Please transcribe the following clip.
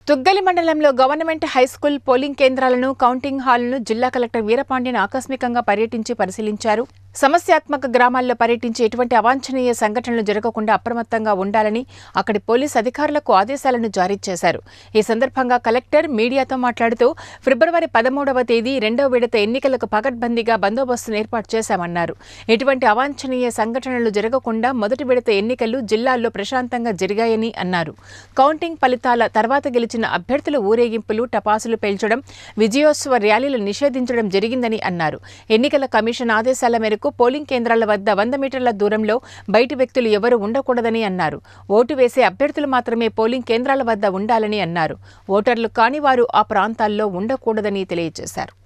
తుగ్గలి మండలంలో government high school polling కేంద్రాలను counting హాల్ను జిల్లా కలెక్టర్ వీరపాండ్యన్ ఆకస్మికంగా పర్యటించి పరిశీలించారు సమస్యాత్మక గ్రామాల్లో పర్యటించి ఎటువంటి అవాంఛనీయ సంఘటనలు జరగకుండా అప్రమత్తంగా ఉండాలని అక్కడి పోలీస్ అధికారులకు ఆదేశాలను జారీ చేశారు ఈ సందర్భంగా కలెక్టర్ మీడియాతో మాట్లాడుతూ ఫిబ్రవరి పదమూడవ తేదీ రెండవ విడత ఎన్నికలకు పకడ్బందీగా బందోబస్తును ఏర్పాటు చేశామన్నారు ఎటువంటి అవాంఛనీయ సంఘటనలు జరగకుండా మొదటి విడత ఎన్నికలు జిల్లాల్లో ప్రశాంతంగా జరిగాయని అన్నారు కౌంటింగ్ ఫలితాల తర్వాత గెలిచిన అభ్యర్థుల ఊరేగింపులు టపాసులు పేల్చడం విజయోత్సవ ర్యాలీలు నిషేధించడం జరిగిందని అన్నారు ఎన్నికల కమిషన్ ఆదేశాల మేరకు పోలింగ్ కేంద్రాల వద్ద వంద మీటర్ల దూరంలో బయటి వ్యక్తులు ఎవరూ ఉండకూడదని అన్నారు ఓటు వేసే అభ్యర్థులు మాత్రమే పోలింగ్ కేంద్రాల వద్ద ఉండాలని అన్నారు ఓటర్లు కాని వారు ఆ ప్రాంతాల్లో ఉండకూడదని తెలియజేశారు